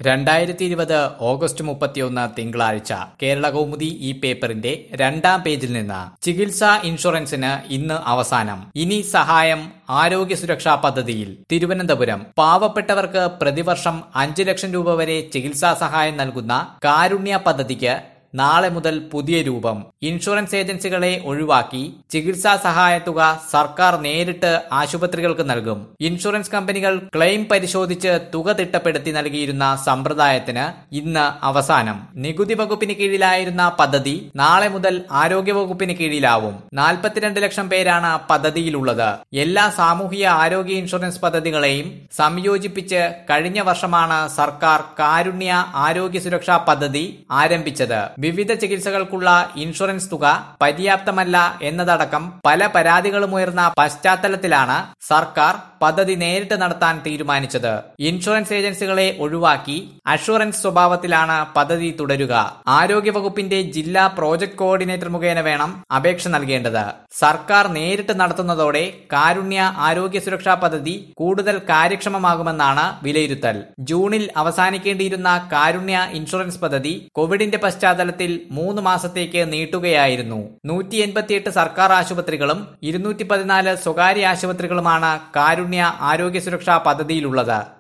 രണ്ടായിരത്തി ഇരുപത് ഓഗസ്റ്റ് മുപ്പത്തിയൊന്ന് തിങ്കളാഴ്ച കേരള കൗമുദി ഈ പേപ്പറിന്റെ രണ്ടാം പേജിൽ നിന്ന് ചികിത്സാ ഇൻഷുറൻസിന് ഇന്ന് അവസാനം ഇനി സഹായം ആരോഗ്യ സുരക്ഷാ പദ്ധതിയിൽ തിരുവനന്തപുരം പാവപ്പെട്ടവർക്ക് പ്രതിവർഷം അഞ്ചു ലക്ഷം രൂപ വരെ ചികിത്സാ സഹായം നൽകുന്ന കാരുണ്യ പദ്ധതിക്ക് നാളെ മുതൽ പുതിയ രൂപം ഇൻഷുറൻസ് ഏജൻസികളെ ഒഴിവാക്കി ചികിത്സാ സഹായത്തുക സർക്കാർ നേരിട്ട് ആശുപത്രികൾക്ക് നൽകും ഇൻഷുറൻസ് കമ്പനികൾ ക്ലെയിം പരിശോധിച്ച് തുക തിട്ടപ്പെടുത്തി നൽകിയിരുന്ന സമ്പ്രദായത്തിന് ഇന്ന് അവസാനം നികുതി വകുപ്പിന് കീഴിലായിരുന്ന പദ്ധതി നാളെ മുതൽ ആരോഗ്യ വകുപ്പിന് കീഴിലാവും നാൽപ്പത്തിരണ്ട് ലക്ഷം പേരാണ് പദ്ധതിയിലുള്ളത് എല്ലാ സാമൂഹിക ആരോഗ്യ ഇൻഷുറൻസ് പദ്ധതികളെയും സംയോജിപ്പിച്ച് കഴിഞ്ഞ വർഷമാണ് സർക്കാർ കാരുണ്യ ആരോഗ്യ സുരക്ഷാ പദ്ധതി ആരംഭിച്ചത് വിവിധ ചികിത്സകൾക്കുള്ള ഇൻഷുറൻസ് തുക പര്യാപ്തമല്ല എന്നതടക്കം പല പരാതികളും ഉയർന്ന പശ്ചാത്തലത്തിലാണ് സർക്കാർ പദ്ധതി നേരിട്ട് നടത്താൻ തീരുമാനിച്ചത് ഇൻഷുറൻസ് ഏജൻസികളെ ഒഴിവാക്കി അഷുറൻസ് സ്വഭാവത്തിലാണ് പദ്ധതി തുടരുക ആരോഗ്യവകുപ്പിന്റെ ജില്ലാ പ്രോജക്ട് കോർഡിനേറ്റർ മുഖേന വേണം അപേക്ഷ നൽകേണ്ടത് സർക്കാർ നേരിട്ട് നടത്തുന്നതോടെ കാരുണ്യ ആരോഗ്യ സുരക്ഷാ പദ്ധതി കൂടുതൽ കാര്യക്ഷമമാകുമെന്നാണ് വിലയിരുത്തൽ ജൂണിൽ അവസാനിക്കേണ്ടിയിരുന്ന കാരുണ്യ ഇൻഷുറൻസ് പദ്ധതി കോവിഡിന്റെ പശ്ചാത്തലത്തിൽ മൂന്ന് മാസത്തേക്ക് നീട്ടുകയായിരുന്നു നൂറ്റി എൺപത്തിയെട്ട് സർക്കാർ ആശുപത്രികളും ഇരുന്നൂറ്റി പതിനാല് സ്വകാര്യ ആശുപത്രികളുമാണ് കാരുണ്യ ആരോഗ്യ സുരക്ഷാ പദ്ധതിയിലുള്ളത്